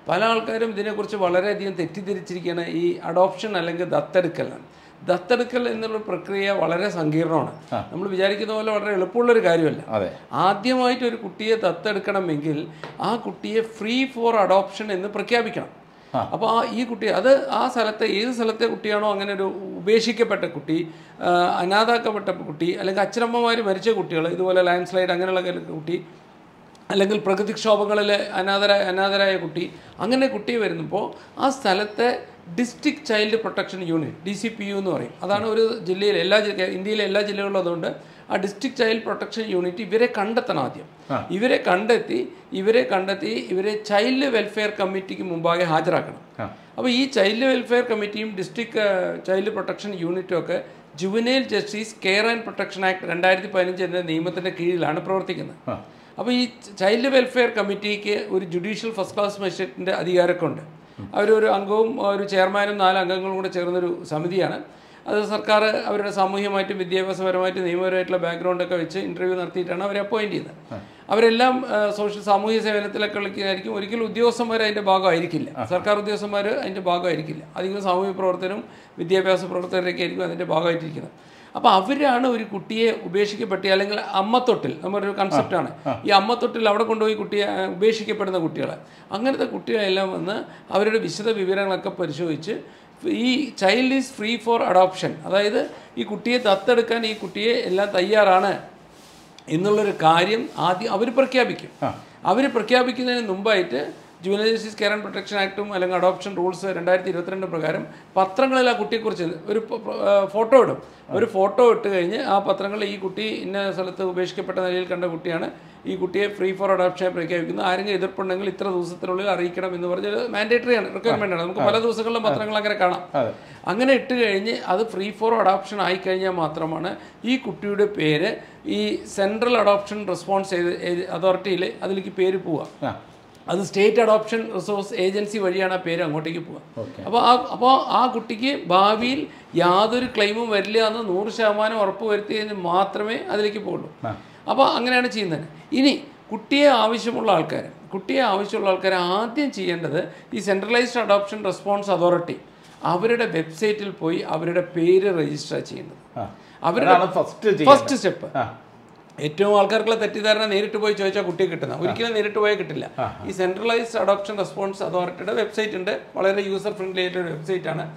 പല ആൾക്കാരും ഇതിനെക്കുറിച്ച് വളരെയധികം തെറ്റിദ്ധരിച്ചിരിക്കുകയാണ് ഈ അഡോപ്ഷൻ അല്ലെങ്കിൽ ദത്തെടുക്കൽ ദത്തെടുക്കൽ എന്നുള്ള പ്രക്രിയ വളരെ സങ്കീർണമാണ് നമ്മൾ വിചാരിക്കുന്ന പോലെ വളരെ എളുപ്പമുള്ളൊരു കാര്യമല്ല അതെ ആദ്യമായിട്ട് ഒരു കുട്ടിയെ ദത്തെടുക്കണമെങ്കിൽ ആ കുട്ടിയെ ഫ്രീ ഫോർ അഡോപ്ഷൻ എന്ന് പ്രഖ്യാപിക്കണം അപ്പോൾ ആ ഈ കുട്ടി അത് ആ സ്ഥലത്തെ ഏത് സ്ഥലത്തെ കുട്ടിയാണോ അങ്ങനെ ഒരു ഉപേക്ഷിക്കപ്പെട്ട കുട്ടി ആ, അനാഥാക്കപ്പെട്ട കുട്ടി അല്ലെങ്കിൽ അച്ഛനമ്മമാർ മരിച്ച കുട്ടികൾ ഇതുപോലെ ലാൻഡ് സ്ലൈഡ് അങ്ങനെയുള്ള കുട്ടി അല്ലെങ്കിൽ പ്രകൃതിക്ഷോഭങ്ങളിൽ അനാഥരായ അനാഥരായ കുട്ടി അങ്ങനെ കുട്ടി വരുന്നപ്പോൾ ആ സ്ഥലത്തെ district child protection unit D C P U എന്ന് പറയും അതാണ് ഒരു ജില്ലയിൽ എല്ലാ ജില്ല ഇന്ത്യയിലെ എല്ലാ ജില്ലകളിലും അതുകൊണ്ട് ആ ഡിസ്ട്രിക്ട് ചൈൽഡ് പ്രൊട്ടക്ഷൻ യൂണിറ്റ് ഇവരെ കണ്ടെത്തണം ആദ്യം ഇവരെ കണ്ടെത്തി ഇവരെ കണ്ടെത്തി ഇവരെ ചൈൽഡ് വെൽഫെയർ കമ്മിറ്റിക്ക് മുമ്പാകെ ഹാജരാക്കണം അപ്പോൾ ഈ ചൈൽഡ് വെൽഫെയർ കമ്മിറ്റിയും ഡിസ്ട്രിക്ട് ചൈൽഡ് പ്രൊട്ടക്ഷൻ യൂണിറ്റും ഒക്കെ juvenile justice care and protection act രണ്ടായിരത്തി പതിനഞ്ച് എന്ന നിയമത്തിൻ്റെ കീഴിലാണ് പ്രവർത്തിക്കുന്നത് അപ്പോൾ ഈ ചൈൽഡ് വെൽഫെയർ കമ്മിറ്റിക്ക് ഒരു ജുഡീഷ്യൽ ഫസ്റ്റ് ക്ലാസ് മജിസ്ട്രേറ്റിൻ്റെ അധികാരമൊക്കെ ഉണ്ട് അവരൊരു അംഗവും ഒരു ചെയർമാനും നാല് അംഗങ്ങളും കൂടെ ചേർന്നൊരു സമിതിയാണ് അത് സർക്കാർ അവരുടെ സാമൂഹ്യമായിട്ടും വിദ്യാഭ്യാസപരമായിട്ടും നിയമപരമായിട്ടുള്ള ബാക്ക്ഗ്രൗണ്ടൊക്കെ വെച്ച് ഇൻ്റർവ്യൂ നടത്തിയിട്ടാണ് അവരെ അപ്പോയിൻറ്റ് ചെയ്യുന്നത് അവരെല്ലാം ആ, സോഷ്യൽ സാമൂഹ്യ സേവനത്തിലൊക്കെ കളിക്കുന്നതായിരിക്കും ഒരിക്കലും ഉദ്യോഗസ്ഥന്മാർ അതിൻ്റെ ഭാഗമായിരിക്കില്ല സർക്കാർ ഉദ്യോഗസ്ഥന്മാർ അതിൻ്റെ ഭാഗമായിരിക്കില്ല അധികം സാമൂഹ്യ പ്രവർത്തനവും വിദ്യാഭ്യാസ പ്രവർത്തകരൊക്കെ ആയിരിക്കും അതിൻ്റെ ഭാഗമായിട്ടിരിക്കുന്നത് അപ്പോൾ അവരാണ് ഒരു കുട്ടിയെ ഉപേക്ഷിക്കപ്പെട്ട അല്ലെങ്കിൽ അമ്മത്തൊട്ടിൽ നമ്മുടെ ഒരു കൺസെപ്റ്റാണ് ഈ അമ്മത്തൊട്ടിൽ അവിടെ കൊണ്ടുപോയി കുട്ടിയെ ആ, ഉപേക്ഷിക്കപ്പെടുന്ന കുട്ടികളെ അങ്ങനത്തെ കുട്ടികളെല്ലാം വന്ന് അവരുടെ വിശദ വിവരങ്ങളൊക്കെ പരിശോധിച്ച് ഈ child is free for adoption അതായത് ഈ കുട്ടിയെ ദത്തെടുക്കാൻ ഈ കുട്ടിയെ എല്ലാം തയ്യാറാണ് എന്നുള്ളൊരു കാര്യം ആദ്യം അവർ പ്രഖ്യാപിക്കും അവർ പ്രഖ്യാപിക്കുന്നതിന് മുമ്പായിട്ട് juvenile justice care and protection ആക്ടും അല്ലെങ്കിൽ അഡോപ്ഷൻ റൂൾസ് രണ്ടായിരത്തി ഇരുപത്തിരണ്ട് പ്രകാരം പത്രങ്ങളിൽ ആ കുട്ടിയെക്കുറിച്ച് ഒരു പ- പ- ആ, ഫോട്ടോ ഇടും ഒരു ഫോട്ടോ ഇട്ട് കഴിഞ്ഞ് ആ പത്രങ്ങളിൽ ഈ കുട്ടി ഇന്ന സ്ഥലത്ത് ഉപേക്ഷിക്കപ്പെട്ട നിലയിൽ കണ്ട കുട്ടിയാണ് ഈ കുട്ടിയെ ഫ്രീ ഫോർ അഡോപ്ഷൻ പ്രഖ്യാപിക്കുന്നു ആരെങ്കിലും എതിർപ്പുണ്ടെങ്കിൽ ഇത്ര ദിവസത്തിനുള്ളിൽ അറിയിക്കണം എന്ന് പറഞ്ഞ് മാൻഡേറ്ററി ആണ് റിക്വയർമെൻ്റ് ആണ് നമുക്ക് പല ദിവസങ്ങളിലും പത്രങ്ങൾ അങ്ങനെ കാണാം അതെ അങ്ങനെ ഇട്ട് കഴിഞ്ഞ് അത് ഫ്രീ ഫോർ അഡോപ്ഷൻ ആയി കഴിഞ്ഞാൽ മാത്രമാണ് ഈ കുട്ടിയുടെ പേര് ഈ സെൻട്രൽ അഡോപ്ഷൻ റെസ്പോൺസ് അതോറിറ്റിയിൽ അതിലേക്ക് പേര് പോവുക ആ അത് സ്റ്റേറ്റ് അഡോപ്ഷൻ റിസോഴ്സ് ഏജൻസി വഴിയാണ് ആ പേര് അങ്ങോട്ടേക്ക് പോവുക ഓക്കെ അപ്പോൾ ആ അപ്പോൾ ആ കുട്ടിക്ക് ഭാവിയിൽ യാതൊരു ക്ലെയിമും വരില്ല എന്ന് നൂറ് ശതമാനം ഉറപ്പ് വരുത്തിയതിന് മാത്രമേ അതിലേക്ക് പോകുള്ളൂ ആ. അപ്പോൾ അങ്ങനെയാണ് ചെയ്യുന്നത് ഇനി കുട്ടിയെ ആവശ്യമുള്ള ആൾക്കാർ കുട്ടിയെ ആവശ്യമുള്ള ആൾക്കാർ ആദ്യം ചെയ്യേണ്ടത് ഈ സെൻട്രലൈസ്ഡ് അഡോപ്ഷൻ റെസ്പോൺസ് അതോറിറ്റി അവരുടെ വെബ്സൈറ്റിൽ പോയി അവരുടെ പേര് രജിസ്റ്റർ ചെയ്യേണ്ടത് ആ അവരുടെ അതാണ് ഫസ്റ്റ് ഫസ്റ്റ് സ്റ്റെപ്പ് ആ ഏറ്റവും ആൾക്കാർക്കുള്ള തെറ്റിദ്ധാരണ നേരിട്ട് പോയി ചോദിച്ചാൽ കുട്ടിയെ കിട്ടുന്ന ഒരിക്കലും നേരിട്ട് പോയാൽ കിട്ടില്ല ഈ സെൻട്രലൈസ്ഡ് അഡോപ്ഷൻ റെസ്പോൺസ് അതോറിറ്റിയുടെ വെബ്സൈറ്റ് ഉണ്ട് വളരെ യൂസർ ഫ്രണ്ട്ലി ആയിട്ടൊരു വെബ്സൈറ്റ് ആണ്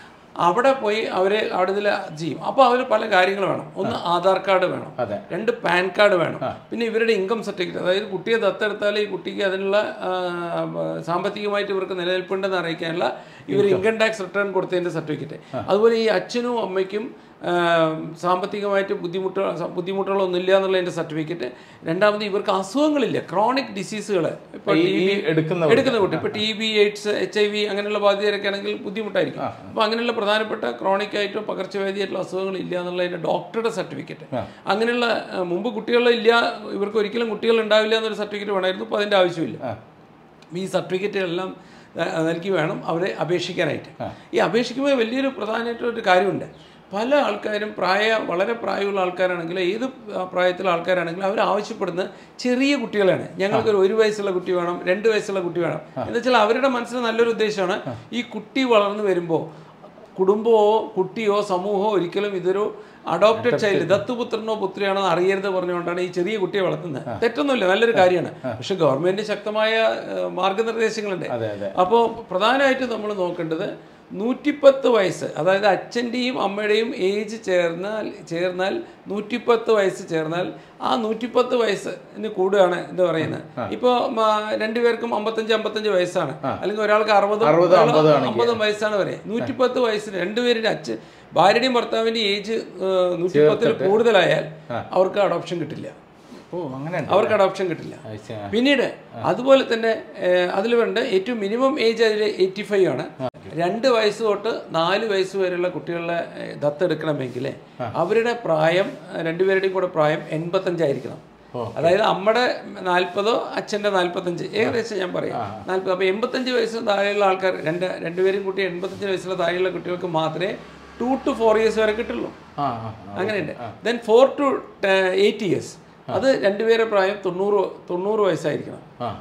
അവിടെ പോയി അവരെ അവിടെ ഇതിൽ ചെയ്യും അപ്പോൾ അവർ പല കാര്യങ്ങൾ വേണം ഒന്ന് ആധാർ കാർഡ് വേണം അതെ രണ്ട് പാൻ കാർഡ് വേണം പിന്നെ ഇവരുടെ ഇൻകം സർട്ടിഫിക്കറ്റ് അതായത് കുട്ടിയെ ദത്തെടുത്താൽ ഈ കുട്ടിക്ക് അതിനുള്ള ആ, സാമ്പത്തികമായിട്ട് ഇവർക്ക് നിലനിൽപ്പുണ്ടെന്ന് അറിയിക്കാനുള്ള ഇവർ ഇൻകം ടാക്സ് റിട്ടേൺ കൊടുത്തതിൻ്റെ സർട്ടിഫിക്കറ്റ് അതുപോലെ ഈ അച്ഛനും അമ്മയ്ക്കും ആ, സാമ്പത്തികമായിട്ട് ബുദ്ധിമുട്ട് ബുദ്ധിമുട്ടുകളൊന്നും ഇല്ല എന്നുള്ളതിൻ്റെ സർട്ടിഫിക്കറ്റ് രണ്ടാമത് ഇവർക്ക് അസുഖങ്ങളില്ല ക്രോണിക് ഡിസീസുകൾ ഇപ്പോൾ ഈ- ടി ഈ ബി എടുക്കുന്നവർക്ക്. എടുക്കുന്ന കുട്ടി ഇപ്പോൾ T B AIDS H I V അങ്ങനെയുള്ള ബാധിതരൊക്കെ ആണെങ്കിൽ ബുദ്ധിമുട്ടായിരിക്കും അപ്പോൾ അങ്ങനെയുള്ള പ്രധാനപ്പെട്ട ക്രോണിക് ആയിട്ടോ പകർച്ചവ്യാധിയായിട്ടുള്ള അസുഖങ്ങൾ ഇല്ല എന്നുള്ളതിൻ്റെ ഡോക്ടറുടെ സർട്ടിഫിക്കറ്റ് അങ്ങനെയുള്ള ആ, മുമ്പ് കുട്ടികളില്ല ഇവർക്ക് ഒരിക്കലും കുട്ടികൾ ഉണ്ടാവില്ല എന്നൊരു സർട്ടിഫിക്കറ്റ് വേണമായിരുന്നു ഇപ്പോൾ അതിൻ്റെ ആവശ്യമില്ല ആ. ഈ സർട്ടിഫിക്കറ്റുകളെല്ലാം ആ, നൽകി വേണം അവരെ അപേക്ഷിക്കാനായിട്ട് ഈ അപേക്ഷിക്കുമ്പോൾ വലിയൊരു പ്രധാനമായിട്ടൊരു കാര്യമുണ്ട് പല ആൾക്കാരും പ്രായ വളരെ പ്രായമുള്ള ആൾക്കാരാണെങ്കിൽ ഏത് പ്രായത്തിലുള്ള ആൾക്കാരാണെങ്കിലും അവർ ആവശ്യപ്പെടുന്നത് ചെറിയ കുട്ടികളാണ് ഞങ്ങൾക്കൊരു ഒരു വയസ്സുള്ള കുട്ടി വേണം രണ്ട് വയസ്സുള്ള കുട്ടി വേണം എന്ന് വെച്ചാൽ അവരുടെ മനസ്സിൽ നല്ലൊരു ഉദ്ദേശമാണ് ഈ കുട്ടി വളർന്നു വരുമ്പോൾ കുടുംബമോ കുട്ടിയോ സമൂഹമോ ഒരിക്കലും ഇതൊരു അഡോപ്റ്റഡ് ചൈൽഡ് ദത്തുപുത്രനോ പുത്രിയാണോ എന്ന് അറിയരുത് പറഞ്ഞുകൊണ്ടാണ് ഈ ചെറിയ കുട്ടിയെ വളർത്തുന്നത് തെറ്റൊന്നുമില്ല നല്ലൊരു കാര്യമാണ് പക്ഷെ ഗവൺമെന്റ് ശക്തമായ ഏഹ്, മാർഗനിർദ്ദേശങ്ങളുണ്ട് അതെ അതെ അപ്പോൾ പ്രധാനമായിട്ടും നമ്മൾ നോക്കേണ്ടത് നൂറ്റിപ്പത്ത് വയസ്സ് അതായത് അച്ഛൻ്റെയും അമ്മയുടെയും ഏജ് ചേർന്നാൽ ചേർന്നാൽ നൂറ്റിപ്പത്ത് വയസ്സ് ചേർന്നാൽ ആ നൂറ്റിപ്പത്ത് വയസ്സിന് കൂടുകയാണ് എന്ന് പറയുന്നത് ഇപ്പോൾ രണ്ടുപേർക്കും അമ്പത്തഞ്ച് അമ്പത്തഞ്ച് വയസ്സാണ് അല്ലെങ്കിൽ ഒരാൾക്ക് അറുപതും അറുപത്, ഒരാൾക്ക് അമ്പതും ആണെങ്കിൽ. അമ്പതും വയസ്സാണ് വരെ നൂറ്റിപ്പത്ത് വയസ്സിന് രണ്ടുപേരുടെ അച്ഛൻ ഭാര്യയുടെയും ഭർത്താവിൻ്റെയും ഏജ് നൂറ്റിപ്പത്തിൽ കൂടുതലായാൽ അവർക്ക് അഡോപ്ഷൻ കിട്ടില്ല ഓ അങ്ങനെ അവർക്ക് അഡോപ്ഷൻ കിട്ടില്ല പിന്നീട് അതുപോലെ തന്നെ അതിൽ വേണ്ട ഏറ്റവും മിനിമം ഏജ് അതിൽ എയ്റ്റി ഫൈവ് ആണ് രണ്ട് വയസ്സ് തൊട്ട് നാല് വയസ്സ് വരെയുള്ള കുട്ടികളെ ഏഹ്, ദത്തെടുക്കണമെങ്കിൽ അവരുടെ പ്രായം ഏഹ്, രണ്ടുപേരുടെയും കൂടെ പ്രായം എൺപത്തഞ്ചായിരിക്കണം അതായത് അമ്മയുടെ നാൽപ്പതോ അച്ഛൻ്റെ നാൽപ്പത്തഞ്ച് ഏകദേശം ഞാൻ പറയാം നാൽപ്പത് അപ്പോൾ എൺപത്തഞ്ച് വയസ്സിന് താഴെയുള്ള ആൾക്കാർ രണ്ട് രണ്ടുപേരും കുട്ടി എൺപത്തഞ്ച് വയസ്സുള്ള താഴെയുള്ള കുട്ടികൾക്ക് മാത്രമേ ടു ടു ഫോർ ഇയേഴ്സ് വരെ കിട്ടുള്ളൂ ആ ആ അങ്ങനെയുണ്ട് then four to eight years അത് രണ്ടുപേരുടെ പ്രായം തൊണ്ണൂറ് തൊണ്ണൂറ് വയസ്സായിരിക്കണം ആ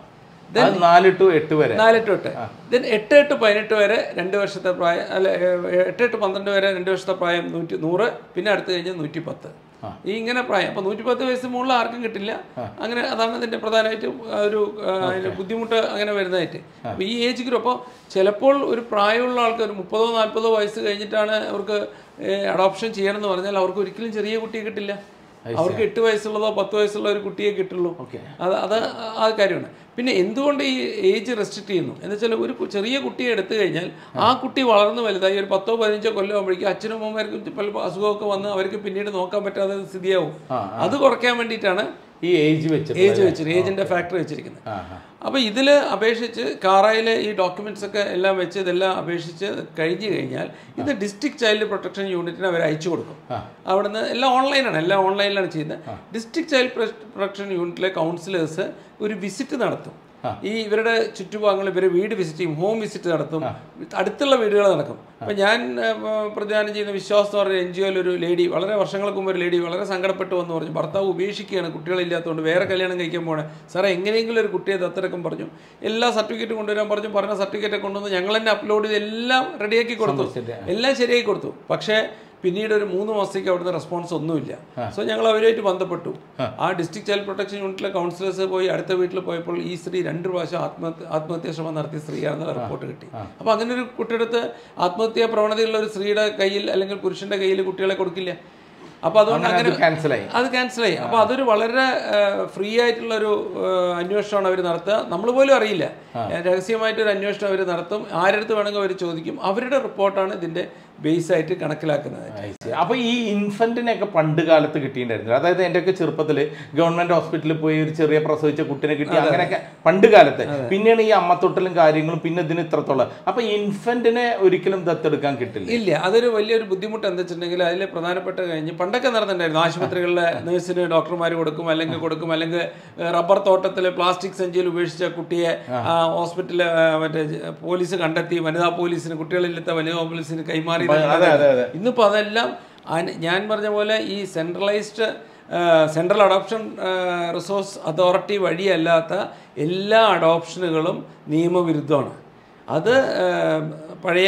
അത് നാല് ടു എട്ട് വരെ നാല് ടു എട്ട് ദെൻ എട്ട് എട്ട് പതിനെട്ട് വരെ രണ്ട് വർഷത്തെ പ്രായം അല്ല ഏ, എട്ട് എട്ട് പന്ത്രണ്ട് വരെ രണ്ട് വർഷത്തെ പ്രായം നൂറ്റി നൂറ് പിന്നെ അടുത്ത് കഴിഞ്ഞ് നൂറ്റി പത്ത് ഈ ഇങ്ങനെ പ്രായം അപ്പൊ നൂറ്റി പത്ത് വയസ്സ് മുകളിൽ ആർക്കും കിട്ടില്ല അങ്ങനെ അതാണ് ഇതിന്റെ പ്രധാനമായിട്ട് ഒരു ആ, അതിന്റെ ബുദ്ധിമുട്ട് അങ്ങനെ വരുന്നതായിട്ട് അപ്പൊ ഈ ഏജ് ഗ്രൂപ്പ് അപ്പോൾ ചിലപ്പോൾ ഒരു പ്രായമുള്ള ആൾക്ക് ഒരു മുപ്പതോ നാൽപ്പതോ വയസ്സ് കഴിഞ്ഞിട്ടാണ് അവർക്ക് അഡോപ്ഷൻ ചെയ്യണം എന്ന് പറഞ്ഞാൽ അവർക്ക് ഒരിക്കലും ചെറിയ കുട്ടിയെ കിട്ടില്ല അവർക്ക് എട്ട് വയസ്സുള്ളതോ പത്ത് വയസ്സുള്ള ഒരു കുട്ടിയെ കിട്ടുള്ളൂ അത് അത് ആ കാര്യമാണ് പിന്നെ എന്തുകൊണ്ട് ഈ ഏജ് റെസ്ട്രിക്ട് ചെയ്യുന്നു എന്ന് വെച്ചാൽ ഒരു കു- ചെറിയ കുട്ടിയെ എടുത്തു കഴിഞ്ഞാൽ ആ കുട്ടി വളർന്ന് വലുതായി ഒരു പത്തോ പതിനഞ്ചോ കൊല്ലം ആകുമ്പോഴേക്കും അച്ഛനും അമ്മമാർക്കും പല അസുഖമൊക്കെ വന്ന് അവർക്ക് പിന്നീട് നോക്കാൻ പറ്റാതെ സ്ഥിതിയാവും അത് കുറയ്ക്കാൻ വേണ്ടിയിട്ടാണ് ഈ ഏജ് വെച്ചിട്ട് ഏജ് വെച്ചിട്ട് ഏജിന്റെ ഫാക്ടർ വെച്ചിരിക്കുന്നത് ആ ആ അപ്പോൾ ഇതിൽ അപേക്ഷിച്ച് കാറയിലെ ഈ ഡോക്യുമെന്റ്സ് ഒക്കെ എല്ലാം വെച്ച് ഇതെല്ലാം അപേക്ഷിച്ച് കഴിഞ്ഞു കഴിഞ്ഞാൽ ഇത് ഡിസ്ട്രിക്ട് ചൈൽഡ് പ്രൊട്ടക്ഷൻ യൂണിറ്റിന് അവർ അയച്ചു കൊടുക്കും അവിടുന്ന് എല്ലാം ഓൺലൈനാണ് എല്ലാം ഓൺലൈനിലാണ് ചെയ്യുന്നത് ഡിസ്ട്രിക്ട് ചൈൽഡ് പ്രൊട്ടക്ഷൻ യൂണിറ്റിലെ കൗൺസിലേഴ്സ് ഒരു വിസിറ്റ് നടത്തും ഈ ഇവരുടെ ചുറ്റുഭാഗങ്ങൾ ഇവരെ വീട് വിസിറ്റ് ചെയ്യും ഹോം വിസിറ്റ് നടത്തും അടുത്തുള്ള വീടുകൾ നടക്കും അപ്പം ഞാൻ ഏഹ്, പ്രതിദാനം ചെയ്യുന്ന വിശ്വാസം എന്ന് പറഞ്ഞ എൻ ജി ഒയിൽ ഒരു ലേഡി വളരെ വർഷങ്ങൾക്ക് മുമ്പ് ഒരു ലേഡി വളരെ സങ്കടപ്പെട്ടു വന്ന് പറഞ്ഞു ഭർത്താവ് ഉപേക്ഷിക്കുകയാണ് കുട്ടികളില്ലാത്തതുകൊണ്ട് വേറെ കല്യാണം കഴിക്കാൻ പോണേ സാറേ എങ്ങനെയെങ്കിലും ഒരു കുട്ടിയെ ദത്തെടുക്കും പറഞ്ഞു എല്ലാ സർട്ടിഫിക്കറ്റ് കൊണ്ടുവരാൻ പറഞ്ഞു പറഞ്ഞ സർട്ടിഫിക്കറ്റ് കൊണ്ടുവന്ന് ഞങ്ങൾ തന്നെ അപ്ലോഡ് ചെയ്ത് എല്ലാം റെഡിയാക്കി കൊടുത്തു എല്ലാം ശരിയാക്കി കൊടുത്തു പക്ഷേ പിന്നീട് ഒരു മൂന്ന് മാസത്തേക്ക് അവിടുന്ന് റെസ്പോൺസ് ഒന്നുമില്ല സോ ഞങ്ങൾ അവരുമായിട്ട് ബന്ധപ്പെട്ടു ആ ഡിസ്ട്രിക്ട് ചൈൽഡ് പ്രൊട്ടക്ഷൻ യൂണിറ്റിലെ കൗൺസിലേഴ്സ് പോയി അടുത്ത വീട്ടിൽ പോയപ്പോൾ ഈ സ്ത്രീ രണ്ട് പ്രാവശ്യം ആത്മഹത്യ ആത്മഹത്യാ ശ്രമം നടത്തിയ സ്ത്രീയാണെന്നുള്ള റിപ്പോർട്ട് കിട്ടി അപ്പോൾ അങ്ങനെ ഒരു കുട്ടിയെടുത്ത് ആത്മഹത്യാ പ്രവണതയുള്ള ഒരു സ്ത്രീയുടെ കയ്യിൽ അല്ലെങ്കിൽ പുരുഷന്റെ കയ്യിൽ കുട്ടികളെ കൊടുക്കില്ല അപ്പോൾ അതുകൊണ്ട് അങ്ങനെ അങ്ങനെ അത് ക്യാൻസലായി അത് ക്യാൻസലായി അപ്പോൾ അതൊരു വളരെ ഫ്രീ ആയിട്ടുള്ള ഒരു അന്വേഷണമാണ് അവർ നടത്തുക നമ്മൾ പോലും അറിയില്ല രഹസ്യമായിട്ട് ഒരു അന്വേഷണം അവർ നടത്തും ആരടുത്ത് വേണമെങ്കിൽ അവർ ചോദിക്കും അവരുടെ റിപ്പോർട്ടാണ് ഇതിന്റെ ബേസ് ആയിട്ട് കണക്കിലാക്കുന്നത് അപ്പൊ ഈ ഇൻഫന്റിനെയൊക്കെ പണ്ട് കാലത്ത് കിട്ടിയിട്ടുണ്ടായിരുന്നു അതായത് എന്റെയൊക്കെ ചെറുപ്പത്തിൽ ഗവൺമെന്റ് ഹോസ്പിറ്റലിൽ പോയി ഒരു ചെറിയ പ്രസവിച്ച കുട്ടിനെ കിട്ടി അങ്ങനെയൊക്കെ പണ്ട് കാലത്ത് പിന്നെയാണ് ഈ അമ്മത്തൊട്ടലും കാര്യങ്ങളും പിന്നെ ഇതിന് ഇത്രത്തോളം അപ്പൊ ഇൻഫന്റിനെ ഒരിക്കലും ദത്തെടുക്കാൻ കിട്ടില്ല ഇല്ല അതൊരു വലിയൊരു ബുദ്ധിമുട്ട് എന്താ വെച്ചിട്ടുണ്ടെങ്കിൽ അതിൽ പ്രധാനപ്പെട്ട കഴിഞ്ഞ് പണ്ടൊക്കെ നടന്നിട്ടുണ്ടായിരുന്നു ആശുപത്രികളിലെ നഴ്സിന് ഡോക്ടർമാർ കൊടുക്കും അല്ലെങ്കിൽ കൊടുക്കും അല്ലെങ്കിൽ ഏഹ്, റബ്ബർ തോട്ടത്തിൽ പ്ലാസ്റ്റിക് സഞ്ചിയിൽ ഉപേക്ഷിച്ച കുട്ടിയെ ആ, ഹോസ്പിറ്റലിൽ ആ, മറ്റേ ജ- പോലീസ് കണ്ടെത്തി വനിതാ പോലീസിന് കുട്ടികളില്ലാത്ത വനിതാ പോലീസിന് കൈമാറി അതെ അതെ അതെ ഇന്നിപ്പോൾ അതെല്ലാം അന- ഞാൻ പറഞ്ഞ പോലെ ഈ centralised central adoption resource authority വഴിയല്ലാത്ത എല്ലാ അഡോപ്ഷനുകളും നിയമവിരുദ്ധമാണ് അത് ആ, പഴയ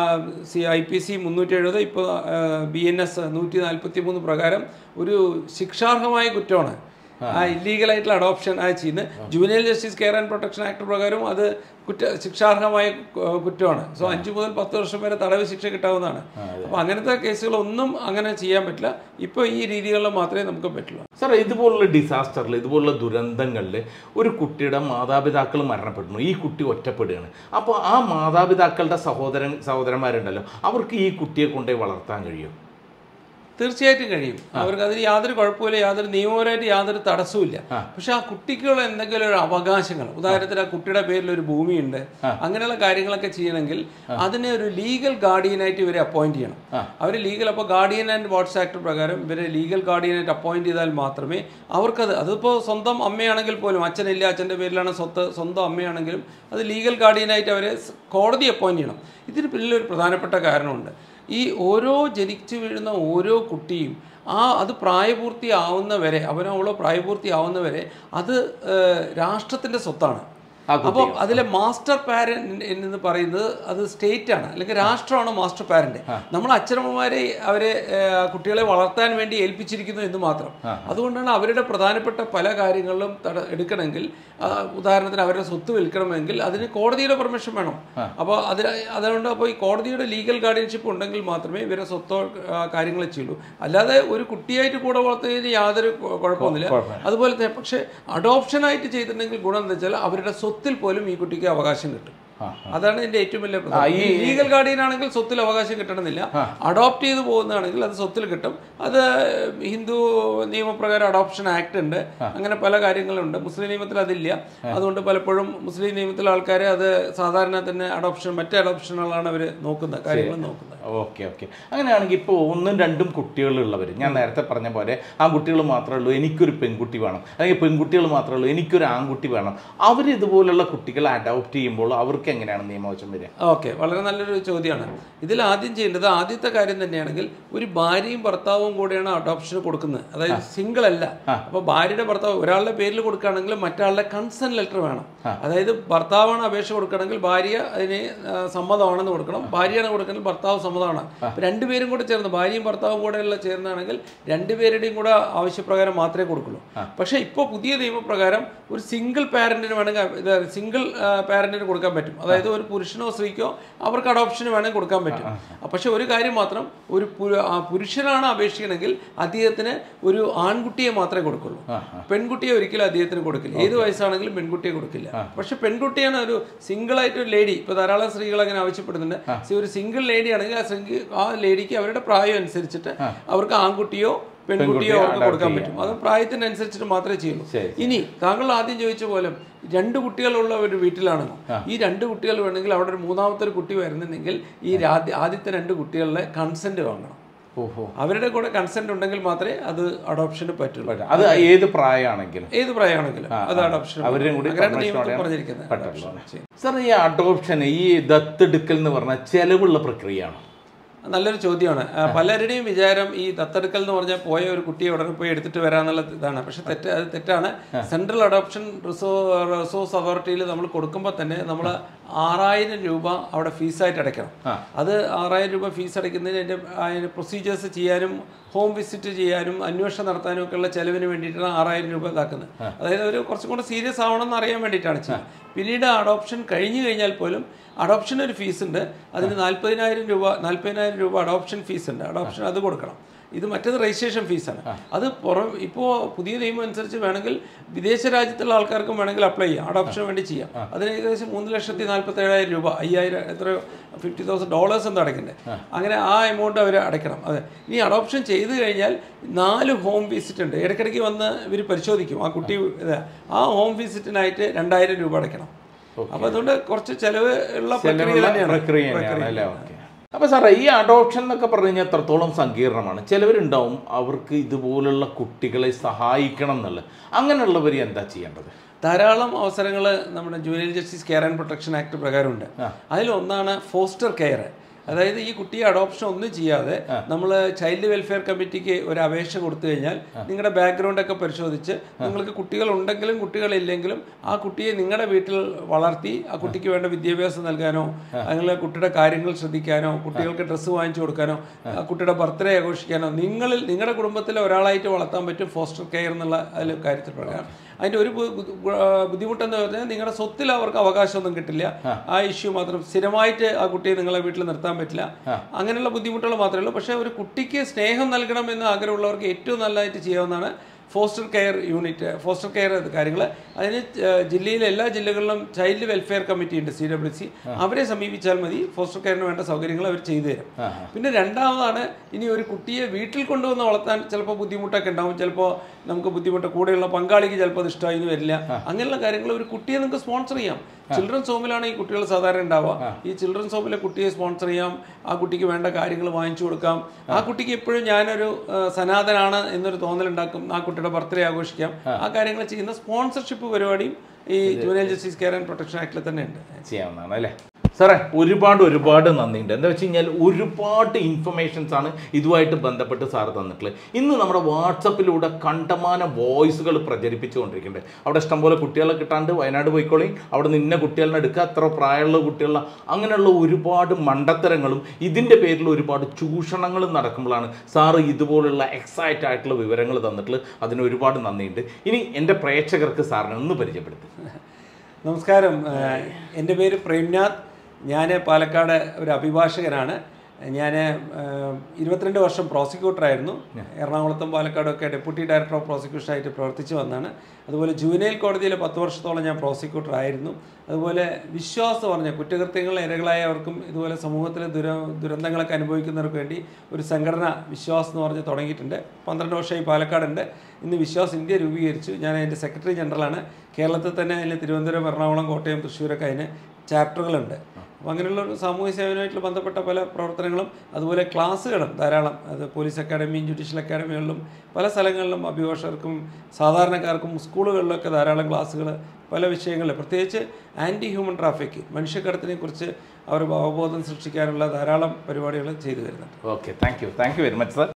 സി ഐ പി സി മുന്നൂറ്റി എഴുപത് ഇപ്പോൾ ബി എൻ എസ് നൂറ്റി നാൽപ്പത്തി മൂന്ന് പ്രകാരം ഒരു ശിക്ഷാർഹമായ കുറ്റമാണ് ആ ഇല്ലീഗലായിട്ടുള്ള അഡോപ്ഷൻ ആ ചെയ്യുന്നത് juvenile justice care and protection act പ്രകാരം അത് കുറ്റ ശിക്ഷാർഹമായ കു- കുറ്റമാണ് സോ അഞ്ച് മുതൽ പത്ത് വർഷം വരെ തടവ് ശിക്ഷ കിട്ടാവുന്നതാണ് അപ്പോൾ അങ്ങനത്തെ കേസുകളൊന്നും അങ്ങനെ ചെയ്യാൻ പറ്റില്ല ഇപ്പോൾ ഈ രീതികളിൽ മാത്രമേ നമുക്ക് പറ്റുള്ളൂ സാർ ഇതുപോലുള്ള ഡിസാസ്റ്ററിൽ ഇതുപോലുള്ള ദുരന്തങ്ങളിൽ ഒരു കുട്ടിയുടെ മാതാപിതാക്കൾ മരണപ്പെടുന്നു ഈ കുട്ടി ഒറ്റപ്പെടുകയാണ് അപ്പോൾ ആ മാതാപിതാക്കളുടെ സഹോദരൻ സഹോദരന്മാരുണ്ടല്ലോ അവർക്ക് ഈ കുട്ടിയെ കൊണ്ടുപോയി വളർത്താൻ കഴിയും തീർച്ചയായിട്ടും കഴിയും അവർക്ക് അതിന് യാതൊരു കുഴപ്പമില്ല യാതൊരു നിയമപരമായിട്ട് യാതൊരു തടസ്സവുമില്ല പക്ഷെ ആ കുട്ടിക്കുള്ള എന്തെങ്കിലും ഒരു അവകാശങ്ങൾ ഉദാഹരണത്തിന് ആ കുട്ടിയുടെ പേരിൽ ഒരു ഭൂമിയുണ്ട് അങ്ങനെയുള്ള കാര്യങ്ങളൊക്കെ ചെയ്യണമെങ്കിൽ അതിനെ ഒരു ലീഗൽ ഗാർഡിയനായിട്ട് ഇവരെ അപ്പോയിന്റ് ചെയ്യണം അവർ ലീഗൽ അപ്പോൾ ഗാർഡിയൻ ആൻഡ് വാട്സ് ആക്ട് പ്രകാരം ഇവരെ ലീഗൽ ഗാർഡിയനായിട്ട് അപ്പോയിന്റ് ചെയ്താൽ മാത്രമേ അവർക്കത് അതിപ്പോൾ സ്വന്തം അമ്മയാണെങ്കിൽ പോലും അച്ഛനില്ല അച്ഛൻ്റെ പേരിലാണ് സ്വത്ത് സ്വന്തം അമ്മയാണെങ്കിലും അത് ലീഗൽ ഗാർഡിയനായിട്ട് അവരെ സ് കോടതി അപ്പോയിന്റ് ചെയ്യണം ഇതിന് പിന്നിൽ ഒരു പ്രധാനപ്പെട്ട കാരണമുണ്ട് ഈ ഓരോ ജനിച്ചു വീഴുന്ന ഓരോ കുട്ടിയും ആ അത് പ്രായപൂർത്തിയാവുന്നവരെ അവനോ അവളോ പ്രായപൂർത്തിയാവുന്നവരെ അത് ഏഹ്, രാഷ്ട്രത്തിന്റെ സ്വത്താണ് ആ കുട്ടി. അപ്പോൾ അതിലെ മാസ്റ്റർ പാരന്റ് എന്ന് പറയുന്നത് അത് സ്റ്റേറ്റ് ആണ് അല്ലെങ്കിൽ രാഷ്ട്രമാണ് മാസ്റ്റർ പാരന്റ് നമ്മൾ അച്ഛനമ്മമാരെ അവരെ ഏഹ്, കുട്ടികളെ വളർത്താൻ വേണ്ടി ഏൽപ്പിച്ചിരിക്കുന്നു എന്ന് മാത്രം അതുകൊണ്ടാണ് അവരുടെ പ്രധാനപ്പെട്ട പല കാര്യങ്ങളിലും തട എടുക്കണമെങ്കിൽ ആ, ഉദാഹരണത്തിന് അവരുടെ സ്വത്ത് വിൽക്കണമെങ്കിൽ അതിന് കോടതിയുടെ പെർമിഷൻ വേണം അപ്പോൾ അതിന് അതുകൊണ്ട് അപ്പോൾ ഈ കോടതിയുടെ ലീഗൽ ഗാർഡിയൻഷിപ്പ് ഉണ്ടെങ്കിൽ മാത്രമേ ഇവരെ സ്വത്തോ ആ, കാര്യങ്ങൾ ചെയ്യുള്ളൂ അല്ലാതെ ഒരു കുട്ടിയായിട്ട് കൂടെ വളർത്തുന്നതിന് യാതൊരു കു- കുഴപ്പമൊന്നുമില്ല അതുപോലെ തന്നെ പക്ഷേ അഡോപ്ഷനായിട്ട് ചെയ്തിട്ടുണ്ടെങ്കിൽ ഗുണം എന്താ വെച്ചാൽ അവരുടെ സ്വത്തിൽ പോലും ഈ കുട്ടിക്ക് അവകാശം കിട്ടും ആ, അതാണ് ഇതിന്റെ ഏറ്റവും വലിയ പ്രധാനം ഈ ലീഗൽ ഗാർഡിയൻ ആണെങ്കിൽ സ്വത്തിൽ അവകാശം കിട്ടണമെന്നില്ല അഡോപ്റ്റ് ചെയ്ത് പോകുന്നതാണെങ്കിൽ അത് സ്വത്തിൽ കിട്ടും അത് ഹിന്ദു നിയമപ്രകാരം അഡോപ്ഷൻ ആക്ട് ഉണ്ട് അങ്ങനെ പല കാര്യങ്ങളുണ്ട് മുസ്ലിം നിയമത്തിൽ അതില്ല അതുകൊണ്ട് പലപ്പോഴും മുസ്ലിം നിയമത്തിലെ ആൾക്കാർ അത് സാധാരണ തന്നെ അഡോപ്ഷൻ മറ്റേ അഡോപ്ഷനുകളാണ് അവർ നോക്കുന്നത് കാര്യങ്ങൾ നോക്കുന്നത് ഓക്കെ ഓക്കെ അങ്ങനെയാണെങ്കിൽ ഇപ്പോൾ ഒന്നും രണ്ടും കുട്ടികളുള്ളവർ ഞാൻ നേരത്തെ പറഞ്ഞ പോലെ ആ കുട്ടികൾ മാത്രമേ ഉള്ളൂ എനിക്കൊരു പെൺകുട്ടി വേണം അല്ലെങ്കിൽ പെൺകുട്ടികൾ മാത്രമേ ഉള്ളൂ എനിക്കൊരു ആൺകുട്ടി വേണം അവർ ഇതുപോലുള്ള കുട്ടികളെ അഡോപ്റ്റ് ചെയ്യുമ്പോൾ അവർക്ക് എങ്ങനെയാണ് നിയമവശം വരിക ഓക്കെ വളരെ നല്ലൊരു ചോദ്യമാണ് ഇതിൽ ആദ്യം ചെയ്യേണ്ടത് ആദ്യത്തെ കാര്യം തന്നെയാണെങ്കിൽ ഒരു ഭാര്യയും ഭർത്താവും കൂടെയാണ് അഡോപ്ഷന് കൊടുക്കുന്നത് അതായത് സിംഗിൾ അല്ല അപ്പോൾ ഭാര്യയുടെ ഭർത്താവ് ഒരാളുടെ പേരിൽ കൊടുക്കുകയാണെങ്കിൽ മറ്റാളുടെ കൺസെന്റ് ലെറ്റർ വേണം അതായത് ഭർത്താവാണ് അപേക്ഷ കൊടുക്കണമെങ്കിൽ ഭാര്യ അതിന് ആ, സമ്മതമാണെന്ന് കൊടുക്കണം ഭാര്യയാണ് കൊടുക്കണമെങ്കിൽ ഭർത്താവ് സമ്മതമാണ് അപ്പൊ രണ്ടുപേരും കൂടെ ചേർന്ന് ഭാര്യയും ഭർത്താവും കൂടെയുള്ള ചേർന്നാണെങ്കിൽ രണ്ടുപേരുടെയും കൂടെ ആവശ്യപ്രകാരം മാത്രമേ കൊടുക്കുള്ളൂ പക്ഷേ ഇപ്പോൾ പുതിയ നിയമപ്രകാരം ഒരു സിംഗിൾ പാരന്റിന് വേണമെങ്കിൽ സിംഗിൾ പാരന്റിന് കൊടുക്കാൻ പറ്റും അതായത് ഒരു പുരുഷനോ സ്ത്രീക്കോ അവർക്ക് അഡോപ്ഷന് വേണമെങ്കിൽ കൊടുക്കാൻ പറ്റും ആ, പക്ഷേ ഒരു കാര്യം മാത്രം ഒരു പുരു- ആ പുരുഷനാണ് അപേക്ഷിക്കണമെങ്കിൽ അദ്ദേഹത്തിന് ഒരു ആൺകുട്ടിയെ മാത്രമേ കൊടുക്കുള്ളൂ പെൺകുട്ടിയെ ഒരിക്കലും അദ്ദേഹത്തിന് കൊടുക്കില്ല ഏത് വയസ്സാണെങ്കിലും പെൺകുട്ടിയെ കൊടുക്കില്ല പക്ഷെ പെൺകുട്ടിയാണ് ഒരു സിംഗിൾ ആയിട്ട് ഒരു ലേഡി ഇപ്പൊ ധാരാളം സ്ത്രീകൾ അങ്ങനെ ആവശ്യപ്പെടുന്നുണ്ട് സി- ഒരു സിംഗിൾ ലേഡി ആണെങ്കിൽ ആ സിംഗിൾ ആ ലേഡിക്ക് അവരുടെ പ്രായം അനുസരിച്ചിട്ട് അവർക്ക് ആൺകുട്ടിയോ പെൺകുട്ടിയോ അവർക്ക് കൊടുക്കാൻ പറ്റും അത് പ്രായത്തിനനുസരിച്ചിട്ട് മാത്രമേ ചെയ്യുള്ളൂ ശരി. ഇനി താങ്കൾ ആദ്യം ചോദിച്ച പോലെ രണ്ട് കുട്ടികളുള്ള ഒരു വീട്ടിലാണെന്നോ ഈ രണ്ട് കുട്ടികൾ വേണമെങ്കിൽ അവിടെ ഒരു മൂന്നാമത്തെ ഒരു കുട്ടി വരുന്നുണ്ടെങ്കിൽ ഈ ആദ്യ- ആദ്യത്തെ രണ്ട് കുട്ടികളുടെ കൺസെന്റ് വാങ്ങണം ഓഹോ അവരുടെ കൂടെ കൺസെന്റ് ഉണ്ടെങ്കിൽ മാത്രമേ അത് അഡോപ്ഷന് പറ്റുള്ളൂ അത് ഏത് പ്രായമാണെങ്കിലും ഏത് പ്രായമാണെങ്കിലും അത് അഡോപ്ഷൻ അവരുടെയും കൂടി അങ്ങനെയാണ് permission നിയമത്തിൽ ഓടെയാണ് പറഞ്ഞിരിക്കുന്നത് പറ്റുള്ളൂ adoption ചെയ്യും. സാർ ഈ അഡോപ്ഷൻ ഈ ദത്തെടുക്കൽ എന്ന് പറഞ്ഞാൽ ചെലവുള്ള പ്രക്രിയയാണ് നല്ലൊരു ചോദ്യമാണ് ആ, പലരുടെയും വിചാരം ഈ ദത്തെടുക്കൽ എന്ന് പറഞ്ഞാൽ പോയ ഒരു കുട്ടിയെ ഉടനെ പോയി എടുത്തിട്ട് വരാന്നുള്ള ഇതാണ് പക്ഷെ തെറ്റ് അത് തെറ്റാണ് സെൻട്രൽ അഡോപ്ഷൻ റിസോ റിസോഴ്സ് അതോറിറ്റിയിൽ നമ്മൾ കൊടുക്കുമ്പോൾ തന്നെ നമ്മൾ ആറായിരം രൂപ അവിടെ ഫീസായിട്ട് അടയ്ക്കണം അത് ആറായിരം രൂപ ഫീസ് അടയ്ക്കുന്നതിന് അതിൻ്റെ അതിന് പ്രൊസീജിയേഴ്സ് ചെയ്യാനും ഹോം വിസിറ്റ് ചെയ്യാനും അന്വേഷണം നടത്താനും ഒക്കെ ഉള്ള ചെലവിന് വേണ്ടിയിട്ടാണ് ആറായിരം രൂപ ഇതാക്കുന്നത് അതായത് ഒരു കുറച്ചും കൂടെ സീരിയസ് ആവണമെന്ന് അറിയാൻ വേണ്ടിയിട്ടാണ് ചെയ്യുന്നത് പിന്നീട് അഡോപ്ഷൻ കഴിഞ്ഞു കഴിഞ്ഞാൽ പോലും അഡോപ്ഷൻ ഒരു ഫീസ് ഉണ്ട് അതിന് നാൽപ്പതിനായിരം രൂപ നാൽപ്പതിനായിരം രൂപ അഡോപ്ഷൻ ഫീസ് ഉണ്ട് അഡോപ്ഷൻ അത് കൊടുക്കണം ഇത് മറ്റേത് രജിസ്ട്രേഷൻ ഫീസാണ് അത് പുറം ഇപ്പോൾ പുതിയ നിയമം അനുസരിച്ച് വേണമെങ്കിൽ വിദേശ രാജ്യത്തുള്ള ആൾക്കാർക്കും വേണമെങ്കിൽ അപ്ലൈ ചെയ്യാം അഡോപ്ഷന് വേണ്ടി ചെയ്യാം അതിന് ഏകദേശം മൂന്ന് ലക്ഷത്തി നാൽപ്പത്തി ഏഴായിരം രൂപ അയ്യായിരം എത്രയോ ഫിഫ്റ്റി തൗസൻഡ് ഡോളേഴ്സ് എന്താ അടയ്ക്കണ്ടേ അങ്ങനെ ആ എമൗണ്ട് അവർ അടയ്ക്കണം അതെ ഇനി അഡോപ്ഷൻ ചെയ്ത് കഴിഞ്ഞാൽ നാല് ഹോം വിസിറ്റ് ഉണ്ട് ഇടയ്ക്കിടയ്ക്ക് വന്ന് ഇവർ പരിശോധിക്കും ആ കുട്ടി ഇത് ആ ഹോം വിസിറ്റിനായിട്ട് രണ്ടായിരം രൂപ അടയ്ക്കണം അപ്പൊ അതുകൊണ്ട് കുറച്ച് ചെലവ് ഉള്ള പ്രക്രിയ ചെലവുള്ള തന്നെയാണ് പ്രക്രിയ തന്നെയാണ് അല്ലേ ഓക്കെ അപ്പൊ സാറേ ഈ അഡോപ്ഷൻ എന്നൊക്കെ പറഞ്ഞു കഴിഞ്ഞാൽ എത്രത്തോളം സങ്കീർണമാണ് ചിലവരുണ്ടാവും അവർക്ക് ഇതുപോലുള്ള കുട്ടികളെ സഹായിക്കണം എന്നുള്ളത് അങ്ങനെയുള്ളവർ എന്താ ചെയ്യേണ്ടത് ധാരാളം അവസരങ്ങൾ നമ്മുടെ juvenile justice care and protection act പ്രകാരമുണ്ട് അതിലൊന്നാണ് ഫോസ്റ്റർ കെയർ അതായത് ഈ കുട്ടിയെ അഡോപ്ഷൻ ഒന്നും ചെയ്യാതെ നമ്മൾ ചൈൽഡ് വെൽഫെയർ കമ്മിറ്റിക്ക് ഒരു അപേക്ഷ കൊടുത്തു കഴിഞ്ഞാൽ നിങ്ങളുടെ ബാക്ക്ഗ്രൗണ്ട് ഒക്കെ പരിശോധിച്ച് നിങ്ങൾക്ക് കുട്ടികൾ ഉണ്ടെങ്കിലും കുട്ടികളില്ലെങ്കിലും ആ കുട്ടിയെ നിങ്ങളുടെ വീട്ടിൽ വളർത്തി ആ കുട്ടിക്ക് വേണ്ട വിദ്യാഭ്യാസം നൽകാനോ അല്ലെങ്കിൽ കുട്ടിയുടെ കാര്യങ്ങൾ ശ്രദ്ധിക്കാനോ കുട്ടികൾക്ക് ഡ്രസ്സ് വാങ്ങിച്ചു കൊടുക്കാനോ ആ കുട്ടിയുടെ ബർത്ത്ഡേ ആഘോഷിക്കാനോ നിങ്ങളിൽ നിങ്ങളുടെ കുടുംബത്തിലെ ഒരാളായിട്ട് വളർത്താൻ പറ്റും ഫോസ്റ്റർ കെയർ എന്നുള്ള അതിൽ കാര്യത്തിൽ പ്രകാരം അതിന്റെ ഒരു ബു- ബു- ബു- ആ, ബുദ്ധിമുട്ടെന്ന് പറഞ്ഞാൽ നിങ്ങളുടെ സ്വത്തിൽ അവർക്ക് അവകാശമൊന്നും കിട്ടില്ല ആ ഇഷ്യൂ മാത്രം സ്ഥിരമായിട്ട് ആ കുട്ടിയെ നിങ്ങളെ വീട്ടിൽ നിർത്താൻ പറ്റില്ല അങ്ങനെയുള്ള ബുദ്ധിമുട്ടുകൾ മാത്രമേ ഉള്ളൂ പക്ഷേ ഒരു കുട്ടിക്ക് സ്നേഹം നൽകണം എന്ന് ആഗ്രഹമുള്ളവർക്ക് ഏറ്റവും നല്ലതായിട്ട് ചെയ്യാവുന്നതാണ് foster care unit foster care കാര്യങ്ങൾ അതിന് ഏഹ്, ജില്ലയിലെ എല്ലാ ജില്ലകളിലും ചൈൽഡ് വെൽഫെയർ കമ്മിറ്റി ഉണ്ട് സി ഡബ്ല്യു സി അവരെ സമീപിച്ചാൽ മതി ഫോസ്റ്റർ കെയറിന് വേണ്ട സൗകര്യങ്ങൾ അവർ ചെയ്തു തരും പിന്നെ രണ്ടാമതാണ് ഇനി ഒരു കുട്ടിയെ വീട്ടിൽ കൊണ്ടുവന്ന് വളർത്താൻ ചിലപ്പോൾ ബുദ്ധിമുട്ടൊക്കെ ഉണ്ടാവും ചിലപ്പോൾ നമുക്ക് ബുദ്ധിമുട്ട് കൂടെയുള്ള പങ്കാളിക്ക് ചിലപ്പോൾ അത് ഇഷ്ടമായി എന്ന് വരില്ല അങ്ങനെയുള്ള കാര്യങ്ങൾ ഒരു കുട്ടിയെ നിങ്ങൾക്ക് സ്പോൺസർ ചെയ്യാം ചിൽഡ്രൻസ് ഹോമിലാണ് ഈ കുട്ടികൾ സാധാരണ ഉണ്ടാവുക ഈ ചിൽഡ്രൻസ് ഹോമിലെ കുട്ടിയെ സ്പോൺസർ ചെയ്യാം ആ കുട്ടിക്ക് വേണ്ട കാര്യങ്ങൾ വാങ്ങിച്ചു കൊടുക്കാം ആ കുട്ടിക്ക് എപ്പോഴും ഞാനൊരു ആ, സനാതനാണ് എന്നൊരു തോന്നലുണ്ടാക്കും ആ കുട്ടിയുടെ ബർത്ത്ഡേ ആഘോഷിക്കാം ആ കാര്യങ്ങൾ ചെയ്യുന്ന സ്പോൺസർഷിപ്പ് പരിപാടിയും ഈ junior justice care and protection ആക്ടിൽ തന്നെ ഉണ്ട് ചെയ്യാവുന്നതാണ് അല്ലേ സാറേ ഒരുപാട് ഒരുപാട് നന്ദിയുണ്ട് എന്താ വെച്ച് കഴിഞ്ഞാൽ ഒരുപാട് ഇൻഫർമേഷൻസ് ആണ് ഇതുമായിട്ട് ബന്ധപ്പെട്ട് സാറ് തന്നിട്ടുള്ളത് ഇന്ന് നമ്മുടെ വാട്സപ്പിലൂടെ കണ്ടമാന വോയിസുകൾ പ്രചരിപ്പിച്ചുകൊണ്ടിരിക്കുന്നുണ്ട് അവിടെ ഇഷ്ടംപോലെ കുട്ടികളെ കിട്ടാണ്ട് വയനാട് പോയിക്കോളി അവിടെ നിന്ന കുട്ടികളെ എടുക്കുക അത്ര പ്രായമുള്ള കുട്ടികളുടെ അങ്ങനെയുള്ള ഒരുപാട് മണ്ടത്തരങ്ങളും ഇതിൻ്റെ പേരിൽ ഒരുപാട് ചൂഷണങ്ങളും നടക്കുമ്പോഴാണ് സാറ് ഇതുപോലുള്ള എക്സൈറ്റ് ആയിട്ടുള്ള വിവരങ്ങൾ തന്നിട്ടുള്ളത് അതിന് ഒരുപാട് നന്ദിയുണ്ട് ഇനി എൻ്റെ പ്രേക്ഷകർക്ക് സാറിനെ ഒന്ന് പരിചയപ്പെടുത്തും നമസ്കാരം ഏഹ്, എൻ്റെ പേര് പ്രേംനാഥ് ഞാൻ പാലക്കാട് ഒരു അഭിഭാഷകനാണ് ഞാൻ ഇരുപത്തിരണ്ട് വർഷം പ്രോസിക്യൂട്ടറായിരുന്നു എറണാകുളത്തും പാലക്കാടും ഒക്കെ ഡെപ്യൂട്ടി ഡയറക്ടർ ഓഫ് പ്രോസിക്യൂഷൻ ആയിട്ട് പ്രവർത്തിച്ചു വന്നതാണ് അതുപോലെ ജൂനൈൽ കോടതിയിൽ പത്ത് വർഷത്തോളം ഞാൻ പ്രോസിക്യൂട്ടർ ആയിരുന്നു അതുപോലെ വിശ്വാസം പറഞ്ഞ കുറ്റകൃത്യങ്ങൾ ഇരകളായവർക്കും ഇതുപോലെ സമൂഹത്തിലെ ദുര ദുരന്തങ്ങളൊക്കെ അനുഭവിക്കുന്നവർക്ക് വേണ്ടി ഒരു സംഘടന വിശ്വാസ് എന്ന് പറഞ്ഞ് തുടങ്ങിയിട്ടുണ്ട് പന്ത്രണ്ട് വർഷമായി പാലക്കാടുണ്ട് ഇന്ന് വിശ്വാസ് ഇന്ത്യ രൂപീകരിച്ചു ഞാൻ അതിൻ്റെ സെക്രട്ടറി ജനറലാണ് കേരളത്തിൽ തന്നെ അതിന് തിരുവനന്തപുരം എറണാകുളം കോട്ടയം തൃശ്ശൂരൊക്കെ അതിന് ചാപ്റ്ററുകളുണ്ട് അപ്പോൾ അങ്ങനെയുള്ള ഒരു സാമൂഹ്യ സേവനമായിട്ട് ബന്ധപ്പെട്ട പല പ്രവർത്തനങ്ങളും അതുപോലെ ക്ലാസ്സുകളും ധാരാളം അത് പോലീസ് അക്കാഡമിയും ജുഡീഷ്യൽ അക്കാഡമികളിലും പല സ്ഥലങ്ങളിലും അഭിഭാഷകർക്കും സാധാരണക്കാർക്കും സ്കൂളുകളിലൊക്കെ ധാരാളം ക്ലാസ്സുകൾ പല വിഷയങ്ങളിൽ പ്രത്യേകിച്ച് ആൻറ്റി ഹ്യൂമൻ ട്രാഫിക് മനുഷ്യക്കടത്തിനെ കുറിച്ച് അവർ അവബോധം സൃഷ്ടിക്കാനുള്ള ധാരാളം പരിപാടികൾ ചെയ്തു വരുന്നുണ്ട് okay thank you thank you very much sir